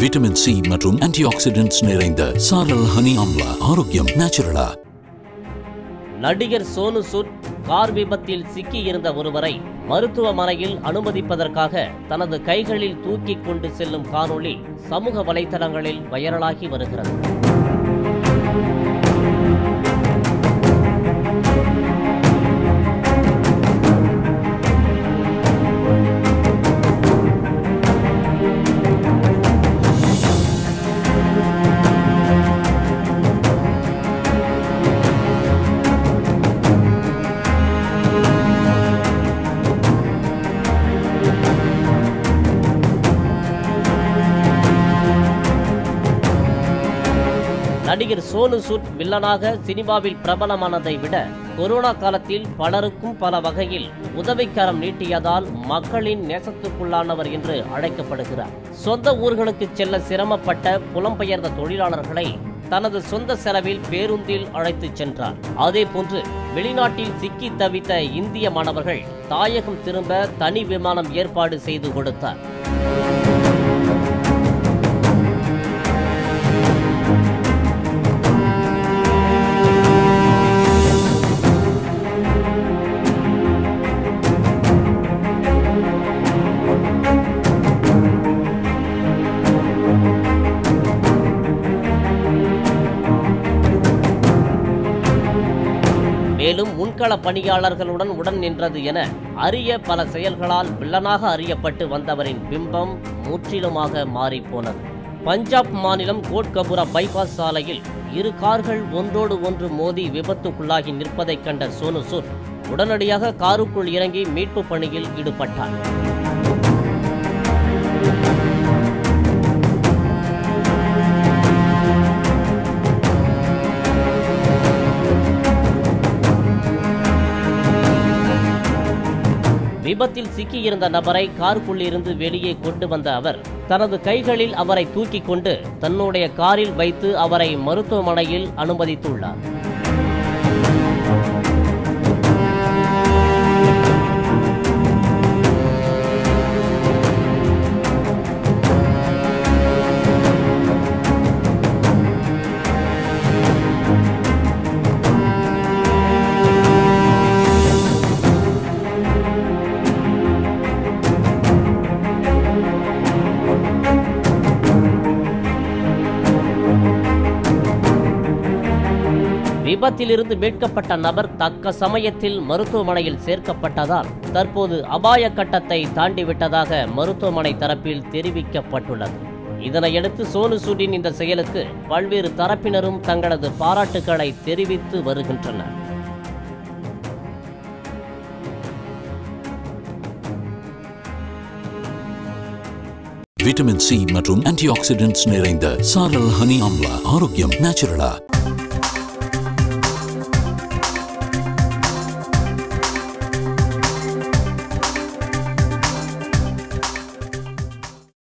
vitamin C மற்றும் antioxidants நிறைந்த சாரல் ஹனி ஆம்லா ஆரோக்கியம் நேச்சுரலா நடிகர் சோனு சூட் கார் விபத்தில் சிக்கியிருந்த ஒருவரை மருத்துவமனையில் அனுமதிப்பதற்காக தனது கைகளில் தூக்கிக் கொண்டு செல்லும் காணொளி சமூக வலைதளங்களில் வைரலாகி வருகிறது நடிகர் சோனு சூட் வில்லனாக சினிமாவில் பிரபலமானதை விட கொரோனா காலத்தில் பலருக்கும் பல வகையில் உதவிக்கரம் நீட்டியதால் மக்களின் நேசத்துக்குள்ளானவர் என்று அழைக்கப்படுகிறார் சொந்த ஊர்களுக்கு செல்ல சிரமப்பட்ட புலம்பெயர்ந்த தொழிலாளர்களை தனது சொந்த செலவில் பேருந்தில் அழைத்துச் சென்றார் அதேபோன்று வெளிநாட்டில் சிக்கி தவித்த இந்திய மாணவர்கள் தாயகம் திரும்ப தனி விமானம் ஏற்பாடு செய்து கொடுத்தார் மேலும் முன்கள பணியாளர்களுடன் உடன் நின்றது என அரிய பல செயல்களால் வில்லனாக அறியப்பட்டு வந்தவரின் பிம்பம் முற்றிலுமாக மாறிப்போனது பஞ்சாப் மாநிலம் கோட்கபுரா பைபாஸ் சாலையில் இரு கார்கள் ஒன்றோடு ஒன்று மோதி விபத்துக்குள்ளாகி நிற்பதைக் கண்ட சோனு சூட் உடனடியாக காருக்குள் இறங்கி மீட்பு பணியில் ஈடுபட்டார் விபத்தில் சிக்கியிருந்த நபரை காருக்குள்ளிருந்து வெளியே கொண்டு வந்த அவர் தனது கைகளில் அவரை தூக்கிக் கொண்டு தன்னுடைய காரில் வைத்து அவரை மருத்துவமனையில் அனுமதித்துள்ளார் விபத்திலிருந்து மீட்கப்பட்ட நபர் தக்க சமயத்தில் மருத்துவமனையில் சேர்க்கப்பட்டதால் தற்போது அபாய கட்டத்தை தாண்டிவிட்டதாக மருத்துவமனை தரப்பில் தெரிவிக்கப்பட்டுள்ளது இதனையடுத்து சோனு சூட்டின் இந்த செயலுக்கு பல்வேறு தரப்பினரும் தங்களது பாராட்டுக்களை தெரிவித்து வருகின்றனர் விட்டமின் சி மற்றும் ஆன்டிஆக்சிடென்ட்ஸ் நிறைந்த சாரல் ஹனி ஆம்லா ஆரோக்கியம் நேச்சுரலா